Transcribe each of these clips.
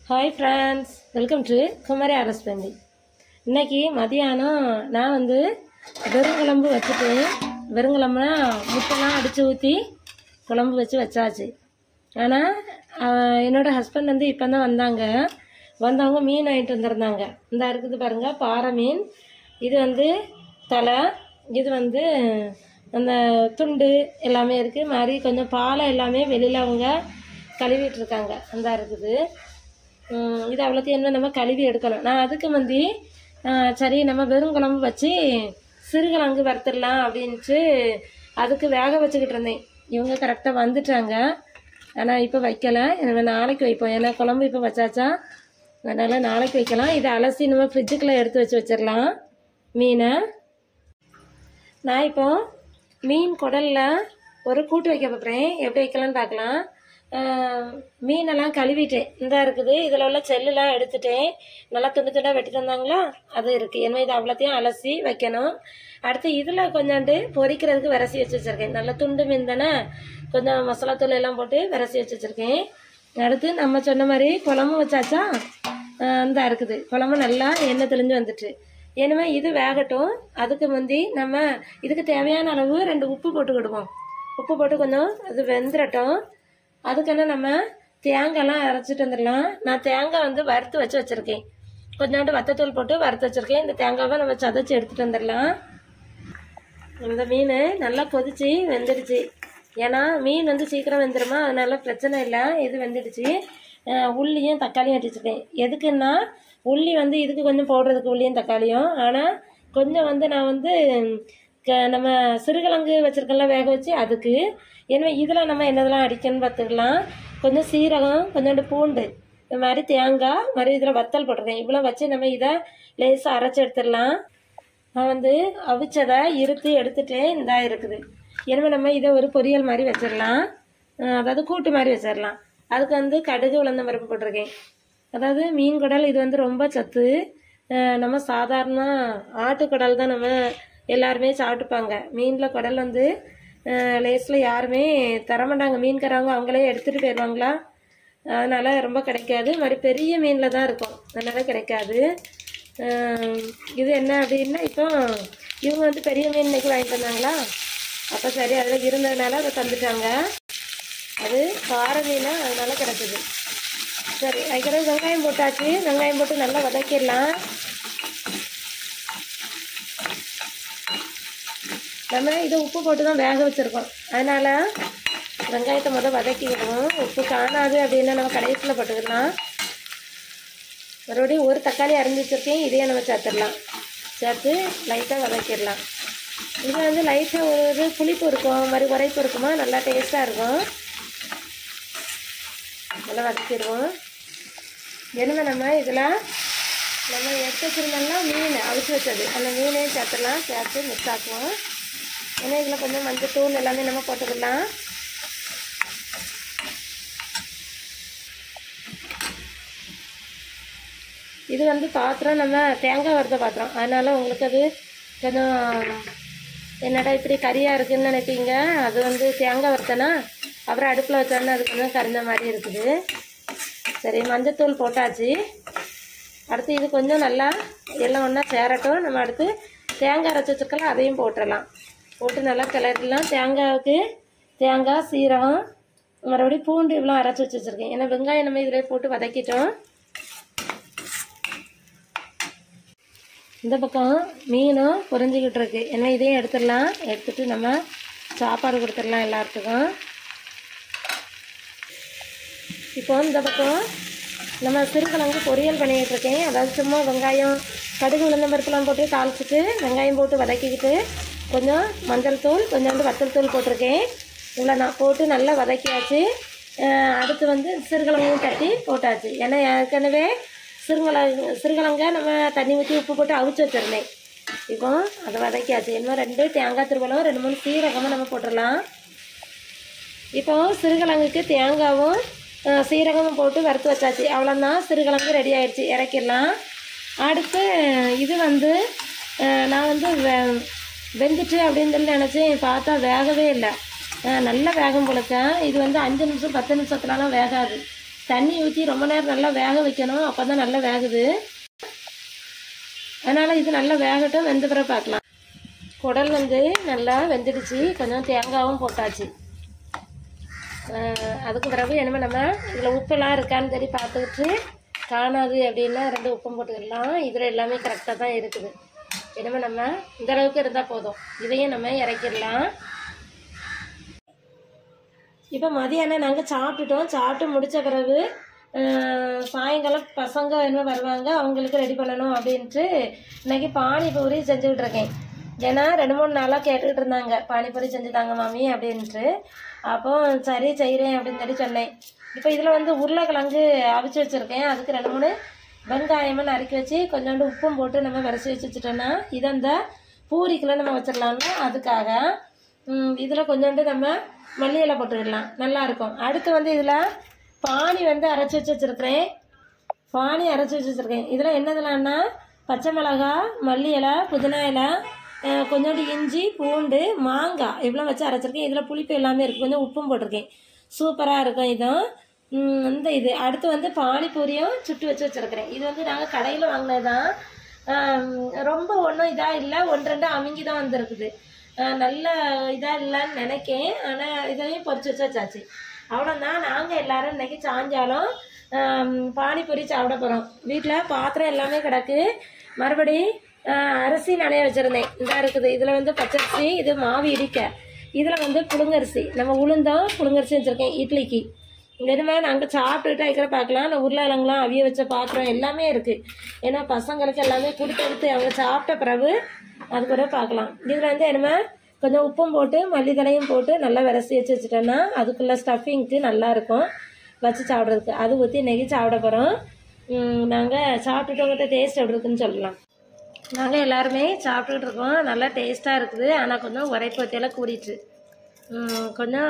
Hi friends welcome to Kumari Aras Pandi இன்னைக்கு மதியானம் நான் வந்து வெறுங்குழம்பு வச்சுட்டு வெறுங்குழம்புனா முட்டைலாம் அடித்து ஊற்றி குழம்பு வச்சு வச்சாச்சு ஆனால் என்னோட ஹஸ்பண்ட் வந்து இப்போ தான் வந்தாங்க வந்தவங்க மீன் வாங்கிட்டு வந்திருந்தாங்க இந்த இருக்குது பாருங்கள் பாறை மீன் இது வந்து தலை இது வந்து அந்த துண்டு எல்லாமே இருக்குது மாதிரி கொஞ்சம் பாலை எல்லாமே வெளியில் அவங்க கழுவிட்டு இருக்காங்க அந்த இருக்குது உம், இது அவ்வளோத்தையும் என்ன நம்ம கழுவி எடுக்கணும் நான் அதுக்கு முந்தி ஆ, சரி நம்ம வெறும் குழம்பு வச்சு சிறுகிழங்கு வறுத்துடலாம் அப்படின்ட்டு அதுக்கு வேக வச்சுக்கிட்டு இருந்தேன் இவங்க கரெக்டாக வந்துட்டாங்க ஆனால் இப்போ வைக்கல நம்ம நாளைக்கு வைப்போம் ஏன்னா குழம்பு இப்போ வச்சாச்சா அதனால் நாளைக்கு வைக்கலாம் இதை அலசி நம்ம ஃப்ரிட்ஜுக்குள்ளே எடுத்து வச்சு வச்சிடலாம் மீனை நான் இப்போ மீன் குடல்ல ஒரு கூட்டு வைக்க போகிறேன் எப்படி வைக்கலாம்னு பார்க்கலாம் ஆஹ் மீனெல்லாம் கழுவிட்டேன் இந்த இருக்குது இதில் உள்ள செல்லுலாம் எடுத்துட்டேன் நல்லா துண்டு துண்டாக வெட்டிட்டு வந்தாங்களா அது இருக்குது எனவே இது அவ்வளோத்தையும் அலசி வைக்கணும் அடுத்து இதில் கொஞ்சோண்டு பொரிக்கிறதுக்கு விரசி வச்சு வச்சுருக்கேன் நல்லா துண்டு மீன் தானே கொஞ்சம் மசாலா தூள் எல்லாம் போட்டு விரசி வச்சு வச்சுருக்கேன் அடுத்து நம்ம சொன்ன மாதிரி குழம்பு வச்சாச்சா ஆஹ் இந்த இருக்குது குழம்பு நல்லா எண்ணெய் தெளிஞ்சு வந்துட்டு இனிமே இது வேகட்டும் அதுக்கு முந்தி நம்ம இதுக்கு தேவையான அளவு ரெண்டு உப்பு போட்டுக்கிடுவோம் உப்பு போட்டு கொஞ்சம் அது வெந்துடட்டும் அதுக்கான நம்ம தேங்காய்லாம் அரைச்சிட்டு வந்துடலாம் நான் தேங்காய் வந்து வறுத்து வச்சு வச்சுருக்கேன் கொஞ்சோண்டு வத்தத்தூள் போட்டு வறுத்து வச்சுருக்கேன் இந்த தேங்காவை நம்ம சதைச்சி எடுத்துகிட்டு வந்துடலாம் இந்த மீன் நல்லா கொதிச்சு வெந்துடுச்சு ஏன்னா மீன் வந்து சீக்கிரம் வெந்துருமா அதனால பிரச்சனை இல்லை இது வெந்துடுச்சு அஹ் உள்ளியும் தக்காளியும் வெட்டி வச்சுருக்கேன் எதுக்குன்னா உள்ளி வந்து இதுக்கு கொஞ்சம் போடுறதுக்கு உள்ளியும் தக்காளியும் ஆனால் கொஞ்சம் வந்து நான் வந்து க நம்ம சிறுகிழங்கு வச்சுருக்கல வேக வச்சு அதுக்கு எனவே இதில் நம்ம என்னதெல்லாம் அடிக்கணும்னு பார்த்துக்கலாம் கொஞ்சம் சீரகம் கொஞ்சோண்டு பூண்டு இந்த மாதிரி தேங்காய் மாதிரி இதில் வத்தல் போட்டிருக்கேன் இவ்வளோ வச்சு நம்ம இதை லேசாக அரைச்சி எடுத்துடலாம் நான் வந்து அவிச்சதை இருத்து எடுத்துட்டேன் இந்தா இருக்குது எனவே நம்ம இதை ஒரு பொரியல் மாதிரி வச்சிடலாம் அஹ் அதாவது கூட்டு மாதிரி வச்சிடலாம் அதுக்கு வந்து கடுகு உளுந்த பருப்பு போட்டிருக்கேன் அதாவது மீன் குடல் இது வந்து ரொம்ப சத்து அஹ் நம்ம சாதாரண ஆட்டுக்குடல் தான் நம்ம எல்லாருமே சாப்பிட்டுப்பாங்க மீனில் குடல் வந்து லேஸில் யாருமே தரமாட்டாங்க மீன்காரவங்க அவங்களே எடுத்துகிட்டு போயிடுவாங்களா அதனால ரொம்ப கிடைக்காது மாதிரி பெரிய மீனில் தான் இருக்கும் அதனால கிடைக்காது ஆஹ் இது என்ன அப்படின்னா இப்போ இவங்க வந்து பெரிய மீன் இன்னைக்கு வாங்கிட்டு வந்தாங்களா அப்போ சரி அதில் இருந்ததுனால அதை தந்துட்டாங்க அது பாறை மீன் அதனால கிடக்குது சரி அதுக்கப்புறம் வெங்காயம் போட்டாச்சு வெங்காயம் போட்டு நல்லா வதக்கிடலாம் நம்ம இதை உப்பு போட்டு தான் வேக வச்சுருக்கோம் அதனால் வெங்காயத்தை முதல் வதக்கிக்கிடுவோம் உப்பு காணாது அப்படின்னா நம்ம கடைசியில் போட்டுக்கலாம் மறுபடியும் ஒரு தக்காளி அரிஞ்சு வச்சுருக்கேன் இதையே நம்ம சேர்த்துடலாம் சேர்த்து லைட்டாக வதக்கிடலாம் இது வந்து லைட்டாக ஒரு புளிப்பு இருக்கும் மாதிரி உரைப்பு இருக்குமா நல்லா டேஸ்ட்டாக இருக்கும் நல்லா வதக்கிடுவோம் என்ன நம்ம இதில் நம்ம எடுத்து வச்சுருந்தோம்னா மீன் அவிச்சு வச்சது அந்த மீனையும் சேர்த்துடலாம் சேர்த்து மிக்ஸ் ஆக்குவோம் ஏன்னா இதில் கொஞ்சம் மஞ்சள் தூள் எல்லாமே நம்ம போட்டுக்கலாம் இது வந்து பாத்திரம் நம்ம தேங்காய் வறுத்த பாத்திரம் அதனால உங்களுக்கு அது கொஞ்சம் என்னடா இப்படி கறியாக இருக்குன்னு நினைப்பீங்க அது வந்து தேங்காய் வறுத்தனா அப்புறம் அடுப்பில் வச்சோன்னா அது கொஞ்சம் கரிஞ்ச மாதிரி இருக்குது சரி மஞ்சத்தூள் போட்டாச்சு அடுத்து இது கொஞ்சம் நல்லா எல்லாம் ஒன்றா சேரட்டும் நம்ம அடுத்து தேங்காய் அரைச்சி வச்சுருக்கலாம் அதையும் போட்டுடலாம் போட்டு நல்லா கிளறிடலாம் தேங்காய்க்கு தேங்காய் சீரகம் மறுபடியும் பூண்டு இவ்வளோ அரைச்சி வச்சு வச்சுருக்கேன் ஏன்னா வெங்காயம் நம்ம இதில் போட்டு வதக்கிட்டோம் இந்த பக்கம் மீனும் பொரிஞ்சிக்கிட்டு இருக்கு ஏன்னா இதையும் எடுத்துடலாம் எடுத்துட்டு நம்ம சாப்பாடு கொடுத்துடலாம் எல்லாத்துக்கும் இப்போ இந்த பக்கம் நம்ம சிறுகிழங்கு பொரியல் பண்ணிக்கிட்டு இருக்கேன் அதாவது சும்மா வெங்காயம் கடுகு உளுந்த பருப்புலாம் போட்டு தாளிச்சிட்டு வெங்காயம் போட்டு வதக்கிக்கிட்டு கொஞ்சம் மஞ்சள் தூள் கொஞ்சோண்டு வத்தல் தூள் போட்டிருக்கேன் இவ்வளோ நான் போட்டு நல்லா வதக்கியாச்சு அஹ் அடுத்து வந்து சிறுகிழங்கையும் தட்டி போட்டாச்சு ஏன்னா ஏற்கனவே சிறுகிழங்கு சிறுகிழங்க நம்ம தண்ணி ஊற்றி உப்பு போட்டு அவிச்சு வச்சிருந்தேன் இப்போ அதை வதக்கியாச்சு இன்னும் ரெண்டு தேங்காய் திருவலம் ரெண்டு மூணு சீரகமும் நம்ம போட்டுடலாம் இப்போ சிறுகிழங்குக்கு தேங்காவும் அஹ், சீரகமும் போட்டு வறுத்து வச்சாச்சு அவ்வளோதான் சிறுகிழங்கு ரெடி ஆயிடுச்சு இறக்கிடலாம் அடுத்து இது வந்து அஹ், நான் வந்து வெ- வெந்துட்டு அப்படின்னு சொல்லி நினச்சேன் பார்த்தா வேகவே இல்லை அஹ், நல்லா வேகம் போலக்க இது வந்து அஞ்சு நிமிஷம் பத்து நிமிஷத்துலலாம் வேகாது தண்ணி ஊற்றி ரொம்ப நேரம் நல்லா வேக வைக்கணும் அப்போ தான் நல்லா வேகுது அதனால் இது நல்லா வேகட்டும் வெந்த பிறகு பார்க்கலாம் குடல் வந்து நல்லா வெந்துடுச்சு கொஞ்சம் தேங்காவும் போட்டாச்சு ஆஹ் அதுக்கு பிறகு என்னமே நம்ம இதில் உப்பெல்லாம் இருக்கான்னு சரி பார்த்துக்கிட்டு காணாது அப்படின்னா ரெண்டு உப்பும் போட்டுக்கலாம் இதில் எல்லாமே கரெக்டாக தான் இருக்குது என்னமே நம்ம இந்த அளவுக்கு இருந்தால் போதும் இதையும் நம்ம இறக்கிடலாம் இப்போ மதியானம் நாங்கள் சாப்பிட்டுட்டோம் சாப்பிட்டு முடித்த பிறகு ஆஹ், சாயங்காலம் பசங்க என்ன வருவாங்க அவங்களுக்கு ரெடி பண்ணணும் அப்படின்ட்டு இன்னைக்கு பானிபூரி செஞ்சுக்கிட்டு இருக்கேன் ஏன்னா ரெண்டு மூணு நாளாக கேட்டுக்கிட்டு இருந்தாங்க பானிபூரி செஞ்சு தாங்க மாமி அப்படின்ட்டு அப்போ சரி செய்கிறேன் அப்படின்னு சொல்லி சொன்னேன் இப்போ இதில் வந்து உருளைக்கிழங்கு அவிச்சு வச்சுருக்கேன் அதுக்கு ரெண்டு மூணு வெங்காயமாக நறுக்கி வச்சு கொஞ்சோண்டு உப்பும் போட்டு நம்ம விரசி வச்சு வச்சுட்டோன்னா இதை அந்த பூரிக்கெல்லாம் நம்ம வச்சிடலாம்ல அதுக்காக இதில் கொஞ்சோண்டு நம்ம மல்லி இலை போட்டுக்கிடலாம் நல்லா இருக்கும் அடுத்து வந்து இதில் பானி வந்து அரைச்சி வச்சு வச்சுருக்கிறேன் பானி அரைச்சி வச்சு வச்சுருக்கேன் இதில் என்னதுலான்னா பச்சை மிளகா மல்லி இலை புதினா இலை அஹ், கொஞ்சோண்டு இஞ்சி பூண்டு மாங்காய் இவ்வளோ வச்சு அரைச்சிருக்கேன் இதில் புளிப்பு எல்லாமே இருக்குது கொஞ்சம் உப்பும் போட்டிருக்கேன் சூப்பராக இருக்கும் இதுவும் உம், இந்த இது அடுத்து வந்து பானிபூரியும் சுட்டு வச்சு வச்சுருக்கிறேன் இது வந்து நாங்கள் கடையில் வாங்கினது தான் ரொம்ப ஒன்றும் இதாக இல்லை ஒன்று ரெண்டு அமுங்கி தான் வந்திருக்குது அஹ், நல்ல இதாக இல்லைன்னு நினைக்கேன் ஆனால் இதையும் பொரிச்சு வச்சு வச்சாச்சு அவ்வளோதான் நாங்கள் எல்லாரும் இன்னைக்கு சாயங்காலம் ஆம், பானிபூரி சாப்பிட போகிறோம் வீட்டில் பாத்திரம் எல்லாமே கிடக்கு மறுபடி ஆஹ், அரிசி நனைய வச்சுருந்தேன் இதாக இருக்குது இதில் வந்து பச்சரிசி இது மாவு இடிக்க இதில் வந்து புழுங்கரிசி நம்ம உளுந்தம் புழுங்கரிசி வச்சுருக்கேன் இட்லிக்கு வெறுமே நாங்கள் சாப்பிட்டுட்டு இருக்கிற பார்க்கலாம் நான் உருளைக்கிழங்குலாம் அவிய வச்ச பாத்திரம் எல்லாமே இருக்குது ஏன்னா பசங்களுக்கு எல்லாமே கொடுத்து அவங்க சாப்பிட்ட பிறகு அது கூட பார்க்கலாம் இதில் வந்து என்னமே கொஞ்சம் உப்பும் போட்டு மல்லித்தலையும் போட்டு நல்லா விரசி வச்சு வச்சுட்டோன்னா அதுக்குள்ள ஸ்டஃபிங்க்கு நல்லா இருக்கும் வச்சு சாப்பிட்றதுக்கு அது ஊற்றி நெகி சாப்பிட போகிறோம் நாங்கள் சாப்பிட்டுட்டவங்ககிட்ட டேஸ்ட் எப்படி இருக்குன்னு சொல்லலாம் நாங்கள் எல்லாருமே சாப்பிட்டுக்கிட்டு இருக்கோம் நல்லா டேஸ்ட்டாக இருக்குது ஆனால் கொஞ்சம் உரைப்பு வத்தையெல்லாம் கூடிட்டு ம், கொஞ்சம்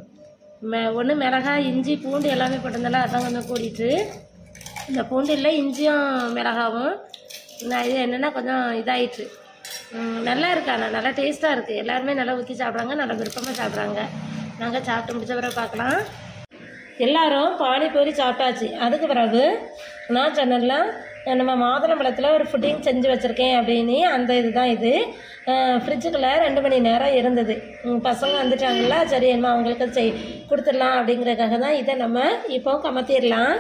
மெ ஒன்று மிளகாய் இஞ்சி பூண்டு எல்லாமே போட்டிருந்தால அதான் கொஞ்சம் கூடிட்டு இந்த பூண்டு இல்லை இஞ்சியும் மிளகாவும் நான் இது என்னென்னா கொஞ்சம் இதாயிட்டு ம், நல்லா இருக்கு ஆனால் நல்லா டேஸ்ட்டாக இருக்குது எல்லாருமே நல்லா ஊற்றி சாப்பிட்றாங்க நல்லா விருப்பமாக சாப்பிட்றாங்க நாங்கள் சாப்பிட்டு முடிச்ச பிறகு பார்க்கலாம் எல்லாரும் பானிபூரி சாப்பிட்டாச்சு அதுக்கு பிறகு நான் சொன்னல நம்ம மாதுளம்பழத்தில் ஒரு ஃபுட்டிங் செஞ்சு வச்சுருக்கேன் அப்படின்னு அந்த இதுதான் இது ஃப்ரிட்ஜுக்குள்ளே ரெண்டு மணி நேரம் இருந்தது உம், பசங்க வந்துட்டாங்கல்ல சரி என்ன அவங்களுக்கு செய் கொடுத்துடலாம் அப்படிங்கிறதுக்காக தான் இதை நம்ம இப்போ கமத்திடலாம்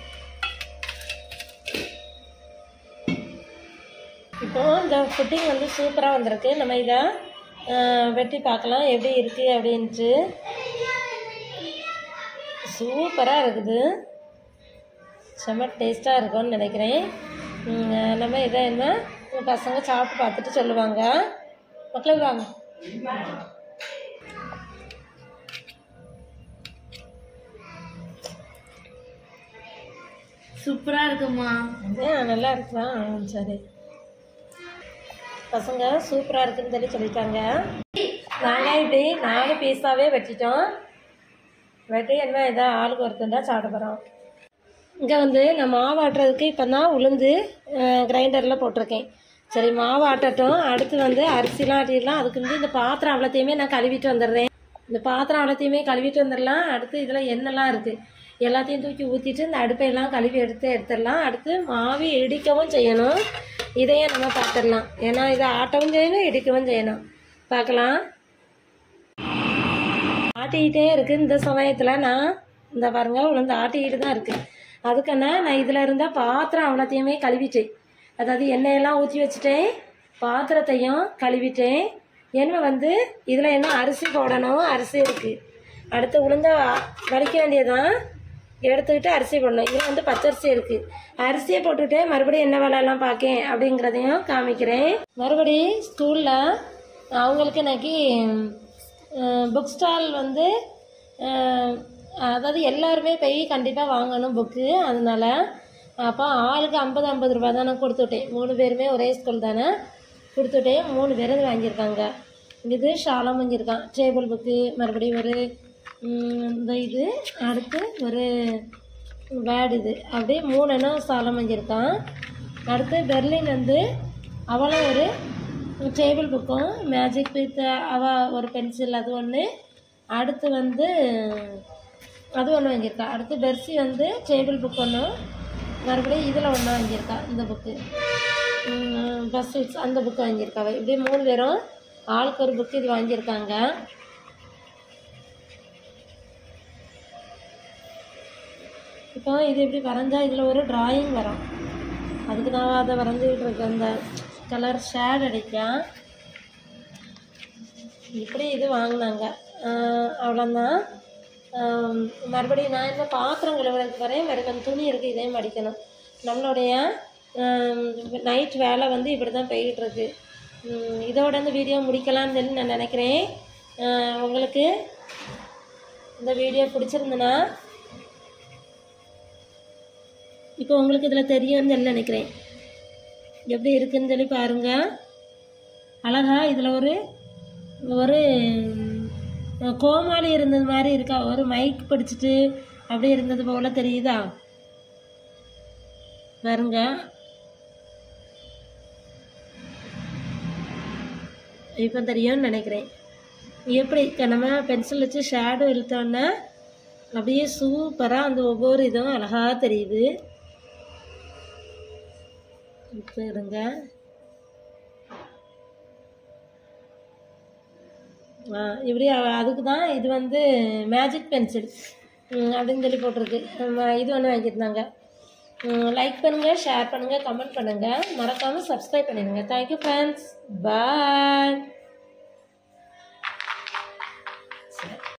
இப்போ இந்த ஃபுட்டிங் வந்து சூப்பராக வந்திருக்கு நம்ம இதை அஹ், வெட்டி பார்க்கலாம் எப்படி இருக்குது அப்படின்ட்டு சூப்பராக இருக்குது செம்ம டேஸ்ட்டாக இருக்கும்னு நினைக்கிறேன் உம், நம்ம இதை என்ன உங்க பசங்க சாப்பிட்டு பார்த்துட்டு சொல்லுவாங்க மக்கள் வாங்க சூப்பரா இருக்குமா ஏன் நல்லா இருக்குதா ஆ, சரி பசங்க சூப்பராக இருக்குன்னு சொல்லி சொல்லிட்டாங்க நாங்கள் இப்படி நாலு பீஸாகவே வெட்டிட்டோம் வெட்டி என்ன இதாக ஆளுக்கு ஒருத்தண்டா சாப்பிட போகிறோம் இங்கே வந்து நான் மாவு ஆட்டுறதுக்கு இப்போ தான் உளுந்து கிரைண்டரில் போட்டிருக்கேன் சரி மாவு ஆட்டட்டும் அடுத்து வந்து அரிசிலாம் ஆட்டிடலாம் அதுக்கு வந்து இந்த பாத்திரம் அவ்வளோத்தையுமே நான் கழுவிட்டு வந்துடுறேன் இந்த பாத்திரம் அவ்வளோத்தையுமே கழுவிட்டு வந்துடலாம் அடுத்து இதில் எண்ணெய்லாம் இருக்குது எல்லாத்தையும் தூக்கி ஊற்றிட்டு இந்த அடுப்பையெல்லாம் கழுவி எடுத்து எடுத்துடலாம் அடுத்து மாவு இடிக்கவும் செய்யணும் இதையும் நம்ம பார்த்துடலாம் ஏன்னா இதை ஆட்டவும் செய்யணும் இடிக்கவும் செய்யணும் பார்க்கலாம் ஆட்டிக்கிட்டே இருக்கு இந்த சமயத்தில் நான் இந்த பாருங்க உளுந்து ஆட்டிக்கிட்டு தான் இருக்கு அதுக்கான நான் இதில் இருந்தால் பாத்திரம் அவ்வளோத்தையுமே கழுவிட்டேன் அதாவது எண்ணெயெல்லாம் ஊற்றி வச்சுட்டேன் பாத்திரத்தையும் கழுவிட்டேன் என்ன வந்து இதில் என்ன அரிசி போடணும் அரிசி இருக்குது அடுத்து உளுந்த வலிக்க வேண்டியதான் எடுத்துக்கிட்டு அரிசி போடணும் இதில் வந்து பச்சரிசி இருக்குது அரிசியை போட்டுட்டு மறுபடியும் என்ன வேலையெல்லாம் பார்க்கேன் அப்படிங்கிறதையும் காமிக்கிறேன் மறுபடி ஸ்கூலில் அவங்களுக்கு இன்னைக்கு புக் ஸ்டால் வந்து அஹ், அதாவது எல்லாருமே போய் கண்டிப்பாக வாங்கணும் புக்கு அதனால அப்போ ஆளுக்கு ஐம்பது ஐம்பது ரூபா தானே கொடுத்துட்டேன் மூணு பேருமே ஒரே ஸ்கூல் தானே கொடுத்துட்டேன் மூணு பேர் இது வாங்கியிருக்காங்க இது ஷாலம் வாங்கியிருக்கான் டேபிள் புக்கு மறுபடியும் ஒரு ம், இந்த இது அடுத்து ஒரு பேட் இது அப்படியே மூணு எண்ணம் சாலம் வாங்கியிருக்கான் அடுத்து பெர்லின் வந்து அவளும் ஒரு டேபிள் புக்கும் மேஜிக் வித் அவ ஒரு பென்சில் அது ஒன்று அடுத்து வந்து அது ஒன்று வாங்கியிருக்கா அடுத்து பெர்சி வந்து டேபிள் புக் ஒன்று மறுபடியும் இதில் ஒன்று வாங்கியிருக்கா இந்த புக்கு பஸ் அந்த புக்கு வாங்கியிருக்கா அவ. இப்படி மூணு பேரும் ஆளுக்கு ஒரு புக்கு இது வாங்கியிருக்காங்க இப்போ இது இப்படி வரைஞ்சா இதில் ஒரு டிராயிங் வரும் அதுக்கு நான் அதை வரைஞ்சிக்கிட்டு இருக்கேன் அந்த கலர் ஷேட் அடிக்கும் இப்படி இது வாங்கினாங்க அவ்வளோதான் மறுபடியும் நான் என்ன பாத்திரம் கழுவுறதுக்கு வரேன் வேறு கொஞ்சம் துணி இருக்குது இதையும் மடிக்கணும் நம்மளுடைய நைட் வேலை வந்து இப்படி தான் போய்கிட்டு இருக்கு உம், இதோட இந்த வீடியோ முடிக்கலாம்னு சொல்லி நான் நினைக்கிறேன் அஹ், உங்களுக்கு இந்த வீடியோ பிடிச்சிருந்துன்னா இப்போ உங்களுக்கு இதில் தெரியும்னு சொல்லி நினைக்கிறேன் எப்படி இருக்குன்னு சொல்லி பாருங்க அழகா இதில் ஒரு ஒரு ம், கோமாளி இருந்தது மாதிரி இருக்கா ஒரு மைக் பிடிச்சிட்டு அப்படியே இருந்தது போல தெரியுதா பாருங்க இப்போ தெரியும்னு நினைக்கிறேன் எப்படி க- நம்ம பென்சில் வச்சு ஷேடோ இழுத்தோன்னே அப்படியே சூப்பராக அந்த ஒவ்வொரு இதுவும் அழகாக தெரியுது இப்போ இருங்க ஆ, இப்படி அவ- அதுக்கு தான் இது வந்து மேஜிக் பென்சில் அப்படின்னு சொல்லி போட்டிருக்கு நம்ம இது ஒன்று வாங்கியிருந்தாங்க லைக் பண்ணுங்கள் ஷேர் பண்ணுங்கள் கமெண்ட் பண்ணுங்கள் மறக்காமல் சப்ஸ்கிரைப் பண்ணிடுங்க தேங்க்யூ ஃப்ரெண்ட்ஸ் பாய்